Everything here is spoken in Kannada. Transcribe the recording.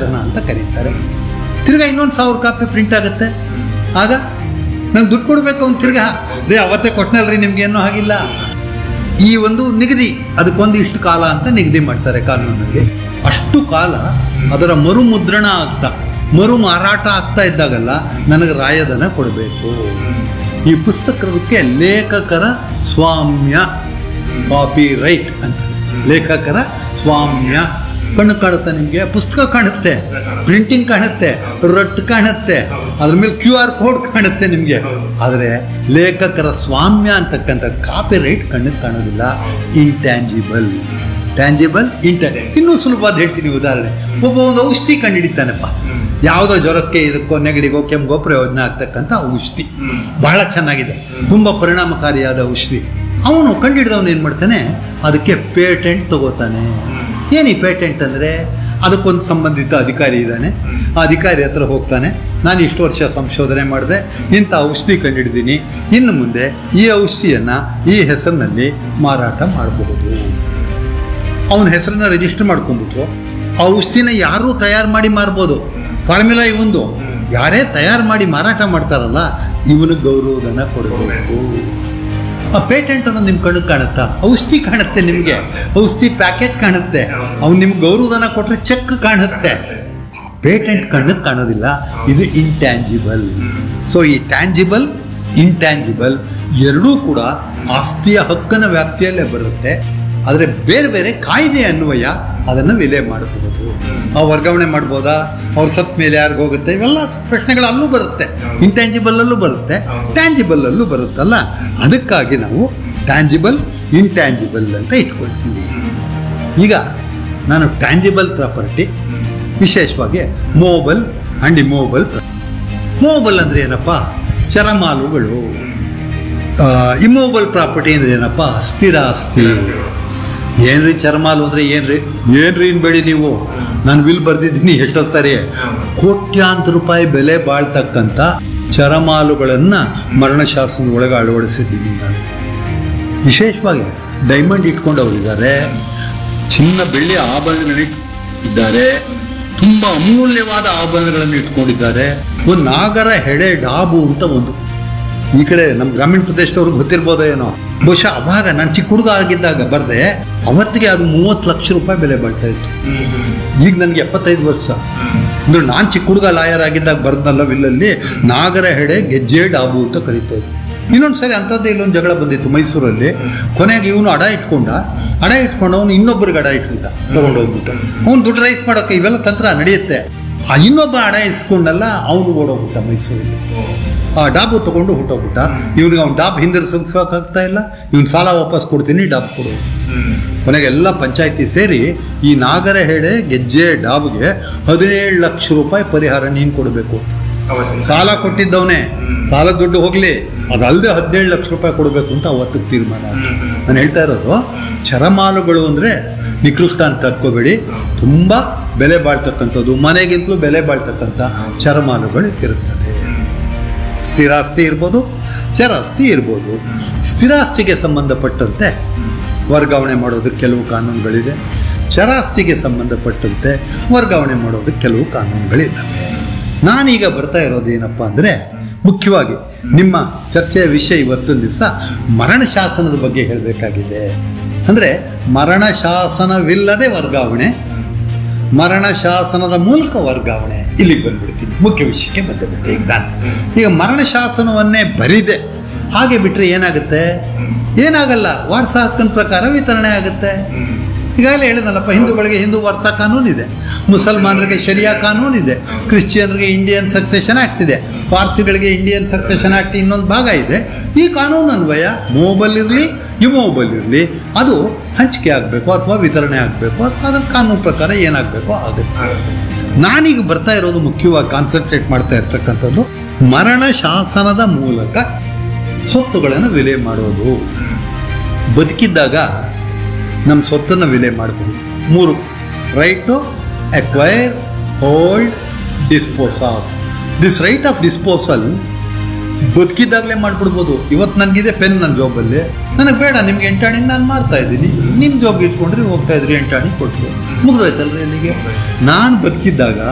ಹಸ್ತಾಂತರಣ ಅಂತ ಕರೀತಾರೆ ತಿರ್ಗಾ ಇನ್ನೊಂದು ಸಾವಿರ ಕಾಪಿ ಪ್ರಿಂಟ್ ಆಗುತ್ತೆ ಆಗ ನಂಗೆ ದುಡ್ಡು ಕೊಡಬೇಕು ಅವ್ನು ತಿರ್ಗಾ ರೀ ಅವತ್ತೇ ಕೊಟ್ಟನಲ್ರಿ ನಿಮ್ಗೆ ಏನೂ ಆಗಿಲ್ಲ ಈ ಒಂದು ನಿಗದಿ ಅದಕ್ಕೊಂದು ಇಷ್ಟು ಕಾಲ ಅಂತ ನಿಗದಿ ಮಾಡ್ತಾರೆ ಕಾನೂನಲ್ಲಿ ಅಷ್ಟು ಕಾಲ ಅದರ ಮರು ಮುದ್ರಣ ಆಗ್ತಾ ಮರು ಮಾರಾಟ ಆಗ್ತಾ ಇದ್ದಾಗಲ್ಲ ನನಗೆ ರಾಯಧನ ಕೊಡಬೇಕು ಈ ಪುಸ್ತಕಕ್ಕೆ ಲೇಖಕರ ಸ್ವಾಮ್ಯ ಕಾಪಿ ರೈಟ್ ಅಂತ ಲೇಖಕರ ಸ್ವಾಮ್ಯ ಕಣ್ಣು ಕಾಣುತ್ತೆ ನಿಮಗೆ ಪುಸ್ತಕ ಕಾಣುತ್ತೆ ಪ್ರಿಂಟಿಂಗ್ ಕಾಣುತ್ತೆ ರೊಟ್ಟು ಕಾಣುತ್ತೆ ಅದ್ರ ಮೇಲೆ ಕ್ಯೂ ಆರ್ ಕೋಡ್ ಕಾಣುತ್ತೆ ನಿಮಗೆ ಆದರೆ ಲೇಖಕರ ಸ್ವಾಮ್ಯ ಅಂತಕ್ಕಂಥ ಕಾಪಿ ರೈಟ್ ಕಣ್ಣಿಗೆ ಕಾಣೋದಿಲ್ಲ ಇಂಟ್ಯಾಂಜಿಬಲ್ ಟ್ಯಾಂಜಿಬಲ್ ಇಂಟ ಇನ್ನೂ ಸುಲಭವಾದ ಹೇಳ್ತೀನಿ ಉದಾಹರಣೆ ಒಬ್ಬ ಒಂದು ಔಷಧಿ ಕಂಡುಹಿಡಿತಾನಪ್ಪ ಯಾವುದೋ ಜ್ವರಕ್ಕೆ ಇದಕ್ಕೋ ನೆಗಡಿಗೋ ಕೆಮ್ಗೋ ಪ್ರಯೋಜನ ಆಗ್ತಕ್ಕಂಥ ಔಷಧಿ ಬಹಳ ಚೆನ್ನಾಗಿದೆ ತುಂಬ ಪರಿಣಾಮಕಾರಿಯಾದ ಔಷಧಿ ಅವನು ಕಂಡುಹಿಡಿದವನು ಏನು ಮಾಡ್ತಾನೆ ಅದಕ್ಕೆ ಪೇಟೆಂಟ್ ತಗೋತಾನೆ ಏನು ಈ ಪೇಟೆಂಟ್ ಅಂದರೆ ಅದಕ್ಕೊಂದು ಸಂಬಂಧಿತ ಅಧಿಕಾರಿ ಇದ್ದಾನೆ ಆ ಅಧಿಕಾರಿ ಹತ್ರ ಹೋಗ್ತಾನೆ ನಾನು ಇಷ್ಟು ವರ್ಷ ಸಂಶೋಧನೆ ಮಾಡಿದೆ ಇಂಥ ಔಷಧಿ ಕಂಡುಹಿಡಿದೀನಿ ಇನ್ನು ಮುಂದೆ ಈ ಔಷಧಿಯನ್ನು ಈ ಹೆಸರಿನಲ್ಲಿ ಮಾರಾಟ ಮಾಡಬಹುದು ಅವನ ಹೆಸರನ್ನ ರಿಜಿಸ್ಟರ್ ಮಾಡ್ಕೊಂಡ್ಬಿಟ್ಟು ಆ ಔಷಧಿನ ಯಾರೂ ತಯಾರು ಮಾಡಿ ಮಾರ್ಬೋದು ಫಾರ್ಮುಲಾ ಇವೊಂದು ಯಾರೇ ತಯಾರು ಮಾಡಿ ಮಾರಾಟ ಮಾಡ್ತಾರಲ್ಲ ಇವನು ಗೌರವಧನ ಕೊಡಬೇಕು ಆ ಪೇಟೆಂಟ್ ಅನ್ನೋದು ನಿಮ್ಮ ಕಣ್ಣಿಗೆ ಕಾಣುತ್ತಾ ಔಷಧಿ ಕಾಣುತ್ತೆ ನಿಮಗೆ ಔಷಧಿ ಪ್ಯಾಕೆಟ್ ಕಾಣುತ್ತೆ ಅವ್ನು ನಿಮ್ಗೆ ಗೌರವಧನ ಕೊಟ್ಟರೆ ಚೆಕ್ ಕಾಣುತ್ತೆ ಪೇಟೆಂಟ್ ಕಣ್ಣಿಗೆ ಕಾಣೋದಿಲ್ಲ ಇದು ಇಂಟ್ಯಾಂಜಿಬಲ್ ಸೊ ಈ ಟ್ಯಾಂಜಿಬಲ್ ಇಂಟ್ಯಾಂಜಿಬಲ್ ಎರಡೂ ಕೂಡ ಆಸ್ತಿಯ ಹಕ್ಕನ ವ್ಯಾಪ್ತಿಯಲ್ಲೇ ಬರುತ್ತೆ ಆದರೆ ಬೇರೆ ಬೇರೆ ಕಾಯ್ದೆ ಅನ್ವಯ ಅದನ್ನು ವಿಲೆ ಮಾಡಬಹುದು ಆ ವರ್ಗಾವಣೆ ಮಾಡ್ಬೋದಾ ಅವ್ರು ಸತ್ ಮೇಲೆ ಯಾರಿಗೂ ಹೋಗುತ್ತೆ ಇವೆಲ್ಲ ಪ್ರಶ್ನೆಗಳು ಅಲ್ಲೂ ಬರುತ್ತೆ ಇಂಟ್ಯಾಂಜಿಬಲ್ ಅಲ್ಲೂ ಬರುತ್ತೆ ಟ್ಯಾಂಜಿಬಲ್ ಅಲ್ಲೂ ಬರುತ್ತಲ್ಲ ಅದಕ್ಕಾಗಿ ನಾವು ಟ್ಯಾಂಜಿಬಲ್ ಇಂಟ್ಯಾಂಜಿಬಲ್ ಅಂತ ಇಟ್ಕೊಳ್ತೀವಿ ಈಗ ನಾನು ಟ್ಯಾಂಜಿಬಲ್ ಪ್ರಾಪರ್ಟಿ ವಿಶೇಷವಾಗಿ ಮೋಬಲ್ ಆ್ಯಂಡ್ ಇಮೋಬಲ್ ಮೋಬಲ್ ಅಂದರೆ ಏನಪ್ಪ ಚರಮಾಲುಗಳು ಇಮೋಬಲ್ ಪ್ರಾಪರ್ಟಿ ಅಂದರೆ ಏನಪ್ಪ ಸ್ಥಿರ ಆಸ್ತಿ ಏನ್ರಿ ಚರ್ಮಾಲು ಅಂದರೆ ಏನ್ರಿ ಏನ್ರಿ ಇನ್ಬೇಡಿ ನೀವು ನಾನು ವಿಲ್ ಬರ್ದಿದ್ದೀನಿ ಎಷ್ಟೋ ಸರಿ ಕೋಟ್ಯಾಂತರ ರೂಪಾಯಿ ಬೆಲೆ ಬಾಳ್ತಕ್ಕಂಥ ಚರಮಾಲುಗಳನ್ನು ಮರಣಶಾಸನದ ಒಳಗೆ ಅಳವಡಿಸಿದ್ದೀನಿ ನಾನು ವಿಶೇಷವಾಗಿ ಡೈಮಂಡ್ ಇಟ್ಕೊಂಡವರಿದ್ದಾರೆ ಚಿನ್ನ ಬೆಳ್ಳಿ ಆಭರಣಗಳು ಇದ್ದಾರೆ ತುಂಬ ಅಮೂಲ್ಯವಾದ ಆಭರಣಗಳನ್ನು ಇಟ್ಕೊಂಡಿದ್ದಾರೆ ಒಂದು ನಾಗರ ಹೆಡೆ ಡಾಬು ಅಂತ ಒಂದು ಈ ಕಡೆ ನಮ್ಮ ಗ್ರಾಮೀಣ ಪ್ರದೇಶದವ್ರಿಗೆ ಗೊತ್ತಿರ್ಬೋದೋ ಏನೋ ಬಹುಶಃ ಅವಾಗ ನಾನು ಚಿಕ್ಕ ಹುಡುಗ ಆಗಿದ್ದಾಗ ಬರ್ದೆ ಅವತ್ತಿಗೆ ಅದು ಮೂವತ್ತು ಲಕ್ಷ ರೂಪಾಯಿ ಬೆಲೆ ಬಾಳ್ತಾ ಇತ್ತು ಈಗ ನನಗೆ ಎಪ್ಪತ್ತೈದು ವರ್ಷ ಅಂದ್ರೆ ನಾನು ಚಿಕ್ಕ ಹುಡುಗ ಲಾಯರ್ ಆಗಿದ್ದಾಗ ಬರ್ದಲ್ಲ ವಿಲ್ಲಲ್ಲಿ ನಾಗರ ಹೆಡೆ ಗೆಜ್ಜೆ ಡಾಬು ಅಂತ ಕರೀತಾ ಇದ್ರು ಇನ್ನೊಂದು ಸರಿ ಅಂಥದ್ದೇ ಇಲ್ಲೊಂದು ಜಗಳ ಬಂದಿತ್ತು ಮೈಸೂರಲ್ಲಿ ಕೊನೆಗೆ ಇವನು ಅಡ ಇಟ್ಕೊಂಡ ಅಡ ಇಟ್ಕೊಂಡು ಅವನು ಇನ್ನೊಬ್ಬರಿಗೆ ಅಡ ಇಟ್ಬಿಟ್ಟ ತಗೊಂಡೋಗ್ಬಿಟ್ಟು ಅವ್ನು ದುಡ್ಡು ರೈಸ್ ಮಾಡೋಕೆ ಇವೆಲ್ಲ ತಂತ್ರ ನಡೆಯುತ್ತೆ ಆ ಇನ್ನೊಬ್ಬ ಅಡ ಇಸ್ಕೊಂಡಲ್ಲ ಅವನು ಓಡೋಗ್ಬಿಟ್ಟ ಮೈಸೂರಲ್ಲಿ ಆ ಡಾಬು ತಗೊಂಡು ಹೊಟ್ಟೋಗ್ಬಿಟ್ಟ ಇವ್ನಿಗೆ ಅವ್ನು ಡಾಬ್ ಹಿಂದಿರ್ಸೋಕ್ಕಾಗ್ತಾ ಇಲ್ಲ ಇವ್ನು ಸಾಲ ವಾಪಸ್ ಕೊಡ್ತೀನಿ ಡಾಬ್ ಕೊಡು ಕೊನೆಗೆ ಎಲ್ಲ ಪಂಚಾಯತಿ ಸೇರಿ ಈ ನಾಗರ ಹೆಡೆ ಗೆಜ್ಜೆ ಡಾಬ್ಗೆ ಹದಿನೇಳು ಲಕ್ಷ ರೂಪಾಯಿ ಪರಿಹಾರ ನೀನು ಕೊಡಬೇಕು ಸಾಲ ಕೊಟ್ಟಿದ್ದವನೇ ಸಾಲ ದುಡ್ಡು ಹೋಗಲಿ ಅದಲ್ಲದೆ ಹದಿನೇಳು ಲಕ್ಷ ರೂಪಾಯಿ ಕೊಡಬೇಕು ಅಂತ ಅವತ್ತಿಗೆ ತೀರ್ಮಾನ ಆಯ್ತು. ನಾನು ಹೇಳ್ತಾ ಇರೋದು ಚರಮಾಲುಗಳು ಅಂದರೆ ನಿಕೃಷ್ಟ ಅಂತ ತಡ್ಕೋಬೇಡಿ ತುಂಬ ಬೆಲೆ ಬಾಳ್ತಕ್ಕಂಥದ್ದು ಮನೆಗಿಂತಲೂ ಬೆಲೆ ಬಾಳ್ತಕ್ಕಂಥ ಚರಮಾಲುಗಳು ಇರುತ್ತದೆ ಸ್ಥಿರಾಸ್ತಿ ಇರ್ಬೋದು ಚರಾಸ್ತಿ ಇರ್ಬೋದು ಸ್ಥಿರಾಸ್ತಿಗೆ ಸಂಬಂಧಪಟ್ಟಂತೆ ವರ್ಗಾವಣೆ ಮಾಡೋದಕ್ಕೆ ಕೆಲವು ಕಾನೂನುಗಳಿದೆ ಚರಾಸ್ತಿಗೆ ಸಂಬಂಧಪಟ್ಟಂತೆ ವರ್ಗಾವಣೆ ಮಾಡೋದಕ್ಕೆ ಕೆಲವು ಕಾನೂನುಗಳಿದ್ದಾವೆ ನಾನೀಗ ಬರ್ತಾ ಇರೋದೇನಪ್ಪ ಅಂದರೆ ಮುಖ್ಯವಾಗಿ ನಿಮ್ಮ ಚರ್ಚೆಯ ವಿಷಯ ಇವತ್ತೊಂದು ದಿವಸ ಮರಣ ಶಾಸನದ ಬಗ್ಗೆ ಹೇಳಬೇಕಾಗಿದೆ ಅಂದರೆ ಮರಣ ಶಾಸನವಿಲ್ಲದೆ ವರ್ಗಾವಣೆ ಮರಣ ಶಾಸನದ ಮೂಲಕ ವರ್ಗಾವಣೆ ಇಲ್ಲಿಗೆ ಬಂದ್ಬಿಡ್ತೀನಿ ಮುಖ್ಯ ವಿಷಯಕ್ಕೆ ಬಂದುಬಿಟ್ಟೆ ಈಗ ನಾನು ಈಗ ಮರಣ ಶಾಸನವನ್ನೇ ಬರಿದೆ ಹಾಗೆ ಬಿಟ್ಟರೆ ಏನಾಗುತ್ತೆ ಏನಾಗಲ್ಲ ವಾರಸ ಹಕ್ಕನ ಪ್ರಕಾರ ವಿತರಣೆ ಆಗುತ್ತೆ ಈಗಾಗಲೇ ಹೇಳಿದ್ನಲ್ಲಪ್ಪ ಹಿಂದೂಗಳಿಗೆ ಹಿಂದೂ ವಾರಸ ಕಾನೂನು ಇದೆ ಮುಸಲ್ಮಾನರಿಗೆ ಶರಿಯಾ ಕಾನೂನು ಇದೆ ಕ್ರಿಶ್ಚಿಯನ್ರಿಗೆ ಇಂಡಿಯನ್ ಸಕ್ಸೆಷನ್ ಆ್ಯಕ್ಟ್ ಇದೆ ಪಾರ್ಸಿಗಳಿಗೆ ಇಂಡಿಯನ್ ಸಕ್ಸೆಷನ್ ಆ್ಯಕ್ಟ್ ಇನ್ನೊಂದು ಭಾಗ ಇದೆ ಈ ಕಾನೂನು ಅನ್ವಯ ಮೋಬಲ್ ಇರಲಿ ಇಮೋಬಲ್ ಇರಲಿ ಅದು ಹಂಚಿಕೆ ಆಗಬೇಕು ಅಥವಾ ವಿತರಣೆ ಆಗಬೇಕು ಅಥವಾ ಅದರ ಕಾನೂನು ಪ್ರಕಾರ ಏನಾಗಬೇಕು ಆಗುತ್ತೆ ನಾನೀಗ ಬರ್ತಾ ಇರೋದು ಮುಖ್ಯವಾಗಿ ಕಾನ್ಸಂಟ್ರೇಟ್ ಮಾಡ್ತಾ ಇರ್ತಕ್ಕಂಥದ್ದು ಮರಣ ಶಾಸನದ ಮೂಲಕ ಸ್ವತ್ತುಗಳನ್ನು ವಿಲೆ ಮಾಡೋದು ಬದುಕಿದ್ದಾಗ ನಮ್ಮ ಸ್ವತ್ತನ್ನು ವಿಲೆ ಮಾಡಬಹುದು ಮೂರು right to acquire hold dispose of this right of disposal ಬದುಕಿದ್ದಾಗಲೇ ಮಾಡ್ಬಿಡ್ಬೋದು ಇವತ್ತು ನನಗಿದೆ ಪೆನ್ ನನ್ನ ಜಾಬಲ್ಲಿ ನನಗೆ ಬೇಡ ನಿಮ್ಗೆ ಎಂಟಾಣಿಗೆ ನಾನು ಮಾಡ್ತಾ ಇದ್ದೀನಿ ನಿಮ್ಮ ಜಾಬ್ ಇಟ್ಕೊಂಡ್ರೆ ಹೋಗ್ತಾ ಇದ್ರಿ ಎಂಟಾಣಿ ಕೊಟ್ಟರು ಮುಗ್ದೋಯ್ತಲ್ರಿ ಅಲ್ಲಿಗೆ ನಾನು ಬದುಕಿದ್ದಾಗ